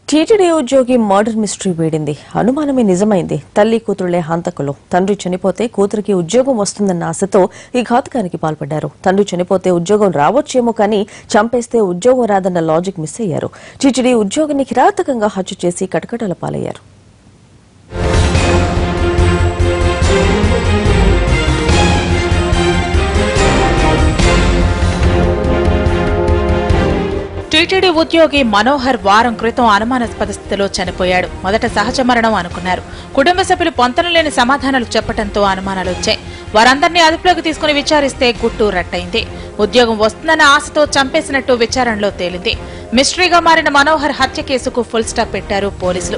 TTD ఉద్యోగి murder mystery వేడింది అనుమానమే నిజమైంది తల్లి కూతుళ్లే హంతకులు తండ్రి చనిపోతే కూతురికి ఉద్యోగం వస్తుందన్న ఆశతో ఈ ఘాతుకానికి పాల్పడ్డారు తండ్రి చనిపోతే ఉద్యోగం రావచ్చేమో కానీ చంపేస్తే ఉద్యోగం రాదన్న లాజిక్ మిస్ అయ్యారు టీటీడీ ఉద్యోగిని కిరాతకంగా హత్య చేసి కటకటాల పాలయ్యారు టీటీడీ ఉద్యోగి మనోహర్ వారం క్రితం అనుమానాస్పద స్థితిలో చనిపోయాడు మొదట సహజ మరణం అనుకున్నారు కుటుంబ సభ్యులు పొంతనలేని సమాధానాలు చెప్పడంతో అనుమానాలు వచ్చాయి వారందరినీ అదుపులోకి తీసుకుని విచారిస్తే గుట్టు రట్టయింది ఉద్యోగం వస్తుందన్న ఆశతో చంపేసినట్టు విచారణలో తేలింది మిస్టరీగా మారిన మనోహర్ హత్య కేసుకు ఫుల్ స్టాప్ పెట్టారు పోలీసులు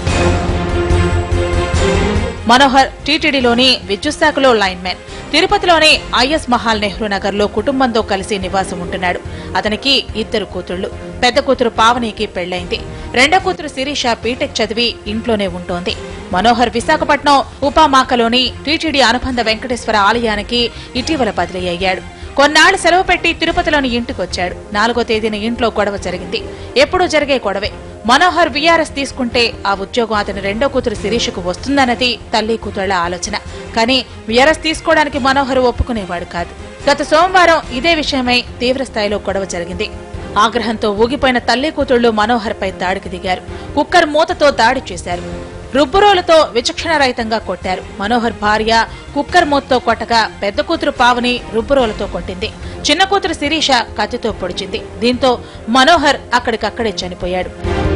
మనోహర్ టీటీడీలోని విద్యుత్ శాఖలో లైన్ మ్యాన్ తిరుపతిలోని ఐఎస్ మహాల్ నెహ్రూ నగర్ లో కుటుంబంతో కలిసి నివాసం ఉంటున్నాడు అతనికి ఇద్దరు కూతుళ్లు పెద్ద కూతురు పావనికి పెళ్లైంది రెండో కూతురు శిరీష బీటెక్ చదివి ఇంట్లోనే ఉంటోంది మనోహర్ విశాఖపట్నం ఉపామాకలోని టీటీడీ అనుబంధ వెంకటేశ్వర ఆలయానికి ఇటీవల బదిలీ అయ్యాడు కొన్నాళ్లు సెలవు పెట్టి తిరుపతిలోని ఇంటికొచ్చాడు నాలుగో తేదీన ఇంట్లో గొడవ జరిగింది ఎప్పుడూ జరిగే గొడవే మనోహర్ వీఆర్ఎస్ తీసుకుంటే ఆ ఉద్యోగం అతని రెండో కూతురు శిరీషకు వస్తుందన్నది తల్లి కూతుళ్ల ఆలోచన కానీ వీఆర్ఎస్ తీసుకోవడానికి మనోహర్ ఒప్పుకునేవాడు కాదు గత సోమవారం ఇదే విషయమై తీవ్ర స్థాయిలో గొడవ జరిగింది ఆగ్రహంతో ఊగిపోయిన తల్లి కూతుళ్లు మనోహర్ పై దాడికి దిగారు కుక్కర్ మూతతో దాడి చేశారు రుబ్బురోలతో విచక్షణ రహితంగా కొట్టారు మనోహర్ భార్య కుక్కర్ మూతతో కొట్టగా పెద్ద కూతురు పావని రుబ్బురోలతో కొట్టింది చిన్న కూతురు శిరీష కత్తితో పొడిచింది దీంతో మనోహర్ అక్కడికక్కడే చనిపోయాడు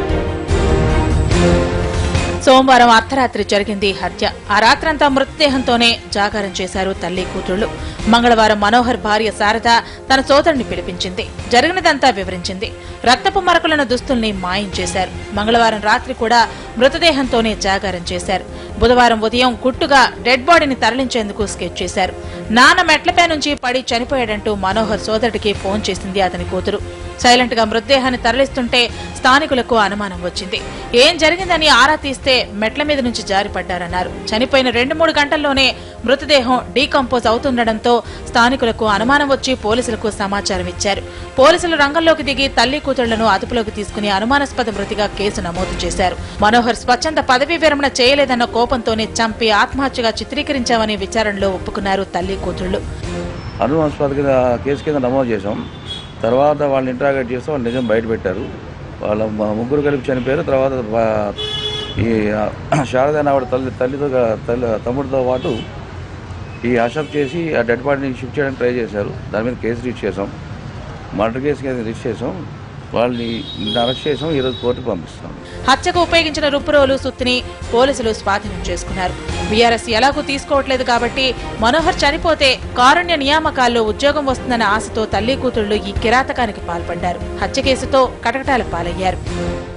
సోమవారం అర్ధరాత్రి జరిగింది ఈ హత్య ఆ రాత్రంతా మృతదేహంతోనే జాగారం చేశారు తల్లి కూతుళ్లు మంగళవారం మనోహర్ భార్య శారద తన సోదరుని పిలిపించింది జరిగినదంతా వివరించింది రక్తపు మరకలను దుస్తుల్ని మాయం చేశారు మంగళవారం రాత్రి కూడా మృతదేహంతోనే జాగారం చేశారు బుధవారం ఉదయం గుట్టుగా డెడ్ బాడీని తరలించేందుకు స్కెచ్ చేశారు నాన్న మెట్లపై నుంచి పడి చనిపోయాడంటూ మనోహర్ సోదరుడికి ఫోన్ చేసింది అతని కూతురు సైలెంట్ గా మృతదేహాన్ని తరలిస్తుంటే స్థానికులకు అనుమానం వచ్చింది ఏం జరిగిందని ఆరా తీస్తే మెట్ల మీద నుంచి జారిపడ్డారన్నారు చనిపోయిన రెండు మూడు గంటల్లోనే మృతదేహం డీకంపోజ్ అవుతుండటంతో స్థానికులకు అనుమానం వచ్చి పోలీసులకు సమాచారం ఇచ్చారు పోలీసులు రంగంలోకి దిగి తల్లి కూతుళ్లను అదుపులోకి తీసుకుని అనుమానాస్పద మృతిగా కేసు నమోదు చేశారు మనోహర్ స్వచ్ఛంద పదవీ విరమణ చేయలేదన్న కోపంతోనే చంపి ఆత్మహత్యగా చిత్రీకరించామని విచారణలో ఒప్పుకున్నారు తల్లి కూతుళ్లు అనుమానాస్పద కింద కేసు కింద నమోదు చేసాం తర్వాత వాళ్ళని ఇంట్రాగేట్ చేస్తే వాళ్ళు నిజం బయట పెట్టారు వాళ్ళ మ- ముగ్గురు కలిపి చనిపోయారు తర్వాత వా- ఈ శారద ఆవిడ తల్లి తల్లితో గా- తల్లి తమ్ముడితో పాటు ఈ అషప్ చేసి ఆ డెడ్ బాడీని షిఫ్ట్ చేయడానికి ట్రై చేశారు దాని మీద కేసు రిజిస్టర్ చేసాం మర్డర్ కేసు కింద రిజిస్టర్ చేసాం వాళ్ళని నిన్న అరెస్ట్ చేసాం ఈరోజు కోర్టుకు పంపిస్తాం హత్యకు ఉపయోగించిన రుప్పురోలు సుత్తిని పోలీసులు స్వాధీనం చేసుకున్నారు బీఆర్ఎస్ ఎలాగూ తీసుకోవట్లేదు కాబట్టి మనోహర్ చనిపోతే కారుణ్య నియామకాల్లో ఉద్యోగం వస్తుందన్న ఆశతో తల్లి కూతుళ్లు ఈ కిరాతకానికి పాల్పడ్డారు హత్య కేసుతో కటకటాల పాలయ్యారు